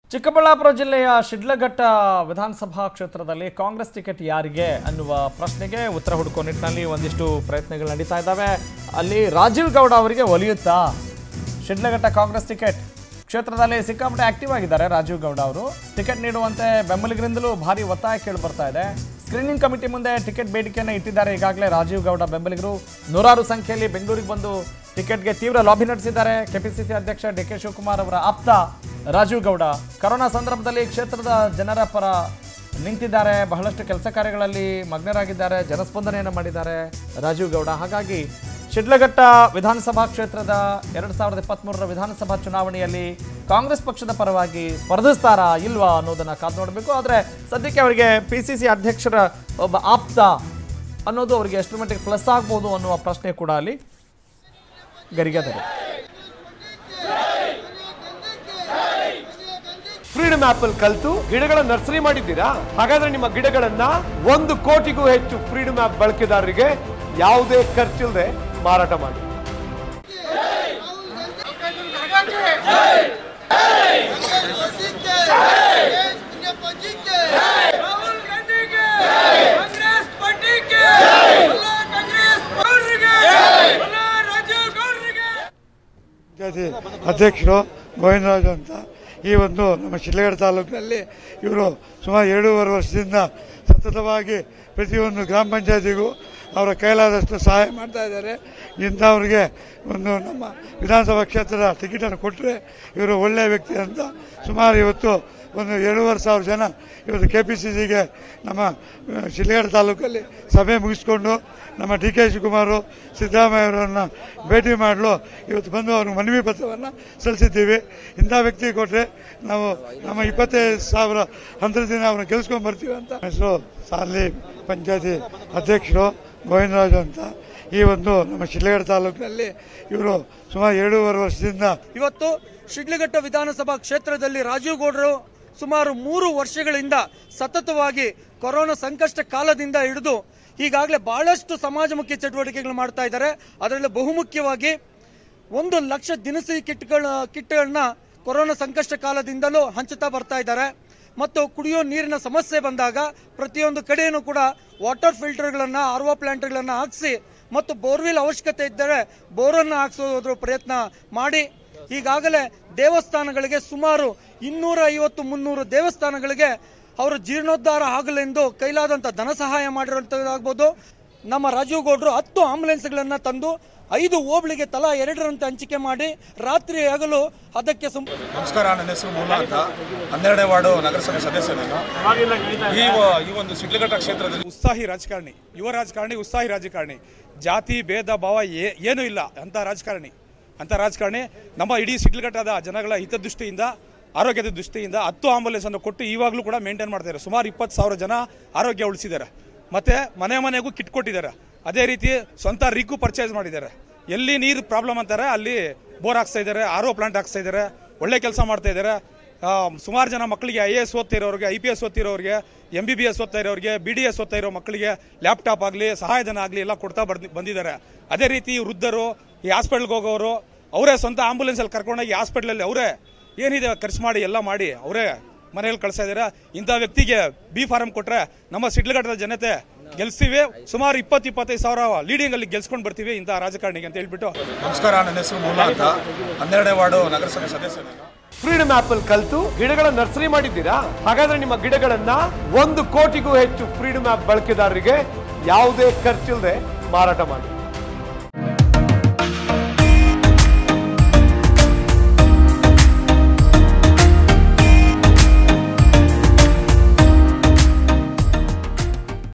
ಚಿಕ್ಕಬಳ್ಳಾಪುರ ಜಿಲ್ಲೆಯ ಶಿಡ್ಲಘಟ್ಟ ವಿಧಾನಸಭಾ ಕ್ಷೇತ್ರದಲ್ಲಿ ಕಾಂಗ್ರೆಸ್ ಟಿಕೆಟ್ ಯಾರಿಗೆ ಅನ್ನುವ ಪ್ರಶ್ನೆಗೆ ಉತ್ತರ ಹುಡುಕೋ ನಿಟ್ಟಿನಲ್ಲಿ ಒಂದಿಷ್ಟು ಪ್ರಯತ್ನಗಳು ನಡೀತಾ ಇದ್ದಾವೆ ಅಲ್ಲಿ ರಾಜೀವ್ ಗೌಡ ಅವರಿಗೆ ಒಲಿಯುತ್ತಾ ಶಿಡ್ಲಘಟ್ಟ ಕಾಂಗ್ರೆಸ್ ಟಿಕೆಟ್ ಕ್ಷೇತ್ರದಲ್ಲಿ ಸಿಕ್ಕಾಪಟ್ಟೆ ಆಕ್ಟಿವ್ ಆಗಿದ್ದಾರೆ ರಾಜೀವ್ ಗೌಡ ಅವರು ಟಿಕೆಟ್ ನೀಡುವಂತೆ ಬೆಂಬಲಿಗರಿಂದಲೂ ಭಾರಿ ಒತ್ತಾಯ ಕೇಳಿ ಬರ್ತಾ ಇದೆ ಸ್ಕ್ರೀನಿಂಗ್ ಕಮಿಟಿ ಮುಂದೆ ಟಿಕೆಟ್ ಬೇಡಿಕೆಯನ್ನು ಇಟ್ಟಿದ್ದಾರೆ ಈಗಾಗಲೇ ರಾಜೀವ್ ಗೌಡ ಬೆಂಬಲಿಗರು ನೂರಾರು ಸಂಖ್ಯೆಯಲ್ಲಿ ಬೆಂಗಳೂರಿಗೆ ಬಂದು ಟಿಕೆಟ್ಗೆ ತೀವ್ರ ಲಾಬಿ ನಡೆಸಿದ್ದಾರೆ ಕೆಪಿಸಿಸಿ ಅಧ್ಯಕ್ಷ ಡಿ ಕೆ ಶಿವಕುಮಾರ್ ಅವರ ಆಪ್ತ ರಾಜೀವ್ ಗೌಡ ಕರೋನಾ ಸಂದರ್ಭದಲ್ಲಿ ಕ್ಷೇತ್ರದ ಜನರ ಪರ ನಿಂತಿದ್ದಾರೆ ಬಹಳಷ್ಟು ಕೆಲಸ ಕಾರ್ಯಗಳಲ್ಲಿ ಮಗ್ನರಾಗಿದ್ದಾರೆ ಜನಸ್ಪಂದನೆಯನ್ನು ಮಾಡಿದ್ದಾರೆ ರಾಜೀವ್ ಗೌಡ ಹಾಗಾಗಿ ಶಿಡ್ಲಘಟ್ಟ ವಿಧಾನಸಭಾ ಕ್ಷೇತ್ರದ ಎರಡು ಸಾವಿರದ ಇಪ್ಪತ್ತ್ಮೂರರ ವಿಧಾನಸಭಾ ಚುನಾವಣೆಯಲ್ಲಿ ಕಾಂಗ್ರೆಸ್ ಪಕ್ಷದ ಪರವಾಗಿ ಸ್ಪರ್ಧಿಸ್ತಾರಾ ಇಲ್ವಾ ಅನ್ನೋದನ್ನ ಕಾದು ನೋಡಬೇಕು ಆದರೆ ಸದ್ಯಕ್ಕೆ ಅವರಿಗೆ ಪಿ ಸಿ ಸಿ ಅಧ್ಯಕ್ಷರ ಒಬ್ಬ ಆಪ್ತ ಅನ್ನೋದು ಅವರಿಗೆ ಎಷ್ಟರ ಮಟ್ಟಿಗೆ ಪ್ಲಸ್ ಆಗ್ಬೋದು ಅನ್ನುವ ಪ್ರಶ್ನೆ ಕೂಡ ಅಲ್ಲಿ ಗರಿಗೆದರಿದೆ ಫ್ರೀಡಮ್ ಆಪ್ ಅಲ್ಲಿ ಕಲ್ತು ಗಿಡಗಳ ನರ್ಸರಿ ಮಾಡಿದ್ದೀರಾ ಹಾಗಾದ್ರೆ ನಿಮ್ಮ ಗಿಡಗಳನ್ನ ಒಂದು ಕೋಟಿಗೂ ಹೆಚ್ಚು ಫ್ರೀಡಮ್ ಆಪ್ ಬಳಕೆದಾರರಿಗೆ ಯಾವುದೇ ಖರ್ಚಿಲ್ಲದೆ ಮಾರಾಟ ಮಾಡಿ ರಾಹುಲ್ ಗಾಂಧಿಗೆ ಕಾಂಗ್ರೆಸ್ ಪಾರ್ಟಿಗೆ ಕಾಂಗ್ರೆಸ್ ಗೌಡ್ರಿಗೆ ರಾಜೀವ್ ಗೌಡ್ರಿಗೆ ಜಾತಿ ಅಧ್ಯಕ್ಷರು ಗೋವಿಂದರಾಜು ಅಂತ ಈ ಒಂದು ನಮ್ಮ ಶಿಡ್ಲಘಟ್ಟ ತಾಲೂಕಿನಲ್ಲಿ ಇವರು ಸುಮಾರು ಎರಡೂವರೆ ವರ್ಷದಿಂದ ಸತತವಾಗಿ ಪ್ರತಿಯೊಂದು ಗ್ರಾಮ ಪಂಚಾಯತಿಗೂ ಅವರ ಕೈಲಾದಷ್ಟು ಸಹಾಯ ಮಾಡ್ತಾ ಇದ್ದಾರೆ ಇಂಥವ್ರಿಗೆ ಒಂದು ನಮ್ಮ ವಿಧಾನಸಭಾ ಕ್ಷೇತ್ರದ ಟಿಕೆಟನ್ನು ಕೊಟ್ಟರೆ ಇವರು ಒಳ್ಳೆಯ ವ್ಯಕ್ತಿ ಅಂತ ಸುಮಾರು ಇವತ್ತು ಒಂದು ಎರಡೂವರೆ ಸಾವಿರ ಜನ ಇವತ್ತು ಕೆ ಪಿ ಸಿ ಸಿಗೆ ನಮ್ಮ ಆ, ಶಿಡ್ಲಘಟ್ಟ ತಾಲೂಕಲ್ಲಿ ಸಭೆ ಮುಗಿಸ್ಕೊಂಡು ನಮ್ಮ ಡಿ ಕೆ ಶಿವಕುಮಾರು ಸಿದ್ದರಾಮಯ್ಯವರನ್ನು ಭೇಟಿ ಮಾಡಲು ಇವತ್ತು ಬಂದು ಅವ್ರಿಗೆ ಮನವಿ ಪತ್ರವನ್ನು ಸಲ್ಲಿಸಿದ್ದೀವಿ ಇಂಥ ವ್ಯಕ್ತಿ ಕೊಟ್ಟರೆ ನಾವು ನಮ್ಮ ಇಪ್ಪತ್ತೈದು ಸಾವಿರ ಹಂತದಿಂದ ಅವ್ರನ್ನ ಗೆಲ್ಸ್ಕೊಂಡು ಬರ್ತೀವಿ ಅಂತ ಹೆಸರು ಸಾಲಿ ಪಂಚಾಯತಿ ಅಧ್ಯಕ್ಷರು ಗೋವಿಂದರಾಜು ಅಂತ ಈ ಒಂದು ನಮ್ಮ ಶಿಡ್ಲಘಟ್ಟ ತಾಲೂಕಿನಲ್ಲಿ ಇವರು ಸುಮಾರು ಎರಡೂವರೆ ವರ್ಷದಿಂದ ಇವತ್ತು ಶಿಡ್ಲಘಟ್ಟ ವಿಧಾನಸಭಾ ಕ್ಷೇತ್ರದಲ್ಲಿ ರಾಜೀವ್ ಗೌಡರು ಸುಮಾರು ಮೂರು ವರ್ಷಗಳಿಂದ ಸತತವಾಗಿ ಕೊರೋನಾ ಸಂಕಷ್ಟ ಕಾಲದಿಂದ ಹಿಡಿದು ಈಗಾಗಲೇ ಬಹಳಷ್ಟು ಸಮಾಜಮುಖಿ ಚಟುವಟಿಕೆಗಳು ಮಾಡ್ತಾ ಇದ್ದಾರೆ ಅದರಲ್ಲಿ ಬಹುಮುಖ್ಯವಾಗಿ ಒಂದು ಲಕ್ಷ ದಿನಸಿ ಕಿಟ್ಗಳ ಕಿಟ್ಗಳನ್ನ ಕೊರೋನಾ ಸಂಕಷ್ಟ ಕಾಲದಿಂದಲೂ ಹಂಚುತ್ತಾ ಬರ್ತಾ ಇದ್ದಾರೆ ಮತ್ತು ಕುಡಿಯೋ ನೀರಿನ ಸಮಸ್ಯೆ ಬಂದಾಗ ಪ್ರತಿಯೊಂದು ಕಡೆಯೂ ಕೂಡ ವಾಟರ್ ಫಿಲ್ಟರ್ಗಳನ್ನು ಆರ್ ಒ ಪ್ಲಾಂಟ್ಗಳನ್ನು ಹಾಕಿಸಿ ಮತ್ತು ಬೋರ್ವೆಲ್ ಅವಶ್ಯಕತೆ ಇದ್ದರೆ ಬೋರನ್ನು ಹಾಕ್ಸೋದ್ರ ಪ್ರಯತ್ನ ಮಾಡಿ ಈಗಾಗಲೇ ದೇವಸ್ಥಾನಗಳಿಗೆ ಸುಮಾರು ಇನ್ನೂರ ಐವತ್ತು ಮುನ್ನೂರು ದೇವಸ್ಥಾನಗಳಿಗೆ ಅವರು ಜೀರ್ಣೋದ್ಧಾರ ಆಗಲೆಂದು ಕೈಲಾದಂಥ ಧನ ಸಹಾಯ ಮಾಡಿರುವಂಥದ್ದಾಗ್ಬೋದು ನಮ್ಮ ರಾಜೀವ್ ಗೌಡರು ಹತ್ತು ಆಂಬುಲೆನ್ಸ್ಗಳನ್ನು ತಂದು ಐದು ಹೋಬಳಿಗೆ ತಲಾ ಎರಡರಂತೆ ಹಂಚಿಕೆ ಮಾಡಿ ರಾತ್ರಿ ಹಗಲು ಅದಕ್ಕೆ ಸುಮ್ ನಮಸ್ಕಾರ ನನ್ನ ಹೆಸರು ಮೂಲ ಅಂತ ಹನ್ನೆರಡನೇ ವಾರ್ಡು ನಗರಸಭೆ ಸದಸ್ಯ ನಾನು ಈ ವ- ಈ ಒಂದು ಶಿಡ್ಲಘಟ್ಟ ಕ್ಷೇತ್ರದಲ್ಲಿ ಉತ್ಸಾಹಿ ರಾಜಕಾರಣಿ ಯುವ ರಾಜಕಾರಣಿ ಉತ್ಸಾಹಿ ರಾಜಕಾರಣಿ ಜಾತಿ ಭೇದ ಭಾವ ಏ- ಏನೂ ಇಲ್ಲ ಅಂತ ರಾಜಕಾರಣಿ ಅಂತ ರಾಜಕಾರಣಿ ನಮ್ಮ ಇಡೀ ಶಿಡ್ಲಘಟ್ಟದ ಜನಗಳ ಹಿತದೃಷ್ಟಿಯಿಂದ ಆರೋಗ್ಯದ ದೃಷ್ಟಿಯಿಂದ ಹತ್ತು ಆಂಬುಲೆನ್ಸ್ ಅನ್ನು ಕೊಟ್ಟು ಇವಾಗಲೂ ಕೂಡ ಮೇಂಟೈನ್ ಮಾಡ್ತಾರೆ ಸುಮಾರು ಇಪ್ಪತ್ತು ಸಾವಿರ ಜನ ಆರೋಗ್ಯ ಉಳಿಸಿದ್ದಾರೆ ಮತ್ತೆ ಮನೆ ಮನೆಗೂ ಕಿಟ್ ಕೊಟ್ಟಿದ್ದಾರೆ ಅದೇ ರೀತಿ ಸ್ವಂತ ರಿಕ್ಕು ಪರ್ಚೇಸ್ ಮಾಡಿದ್ದಾರೆ ಎಲ್ಲಿ ನೀರು ಪ್ರಾಬ್ಲಮ್ ಅಂತಾರೆ ಅಲ್ಲಿ ಬೋರ್ ಹಾಕ್ಸ್ತಾ ಇದ್ದಾರೆ ಆರ್ ಒ ಪ್ಲಾಂಟ್ ಹಾಕ್ಸ್ತಾ ಇದ್ದಾರೆ ಒಳ್ಳೆ ಕೆಲಸ ಮಾಡ್ತಾ ಇದ್ದಾರೆ ಆ, ಸುಮಾರು ಜನ ಮಕ್ಕಳಿಗೆ ಐ ಎ ಎಸ್ ಓದ್ತಿರೋರಿಗೆ ಐ ಪಿ ಎಸ್ ಓದ್ತಿರೋರಿಗೆ ಎಂ ಬಿ ಬಿ ಎಸ್ ಓದ್ತಾ ಇರೋರಿಗೆ ಬಿ ಡಿ ಎಸ್ ಓದ್ತಾ ಇರೋ ಮಕ್ಕಳಿಗೆ ಲ್ಯಾಪ್ಟಾಪ್ ಆಗಲಿ ಸಹಾಯಧನ ಆಗಲಿ ಎಲ್ಲ ಕೊಡ್ತಾ ಬರ್ದಿ ಬಂದಿದ್ದಾರೆ ಅದೇ ರೀತಿ ವೃದ್ಧರು ಈ ಹಾಸ್ಪಿಟ್ಲ್ಗೆ ಹೋಗೋರು ಅವರೇ ಸ್ವಂತ ಆಂಬುಲೆನ್ಸಲ್ಲಿ ಕರ್ಕೊಂಡೋಗಿ ಹಾಸ್ಪಿಟ್ಲಲ್ಲಿ ಅವರೇ ಏನಿದೆ ಖರ್ಚು ಮಾಡಿ ಎಲ್ಲ ಮಾಡಿ ಅವರೇ ಮನೆಯಲ್ಲಿ ಕಳಿಸ್ತಾ ಇದ್ದಾರೆ ಇಂಥ ವ್ಯಕ್ತಿಗೆ ಬಿ ಫಾರಂ ಕೊಟ್ರೆ ನಮ್ಮ ಸಿಡ್ಲಘಟ್ಟದ ಜನತೆ ಗೆಲ್ಸ್ತೀವಿ ಸುಮಾರು ಇಪ್ಪತ್ತು ಇಪ್ಪತ್ತೈದು ಸಾವಿರ ಲೀಡಿಂಗ್ ಅಲ್ಲಿ ಗೆಲ್ಸ್ಕೊಂಡು ಬರ್ತೀವಿ ಇಂಥ ರಾಜಕಾರಣಿಗೆ ಅಂತ ಹೇಳ್ಬಿಟ್ಟು ನಮಸ್ಕಾರ ನನ್ನ ಹೆಸರು ಮೂಲ ಅಂತ ಹನ್ನೆರಡನೇ ವಾರ್ಡು ನಗರಸಭೆ ಸದಸ್ಯ ನಾನು ಫ್ರೀಡಮ್ ಆಪ್ ಅಲ್ಲಿ ಕಲ್ತು ಗಿಡಗಳ ನರ್ಸರಿ ಮಾಡಿದ್ದೀರಾ ಹಾಗಾದ್ರೆ ನಿಮ್ಮ ಗಿಡಗಳನ್ನ ಒಂದು ಕೋಟಿಗೂ ಹೆಚ್ಚು ಫ್ರೀಡಮ್ ಆಪ್ ಬಳಕೆದಾರರಿಗೆ ಯಾವುದೇ ಖರ್ಚಿಲ್ಲದೆ ಮಾರಾಟ ಮಾಡಿ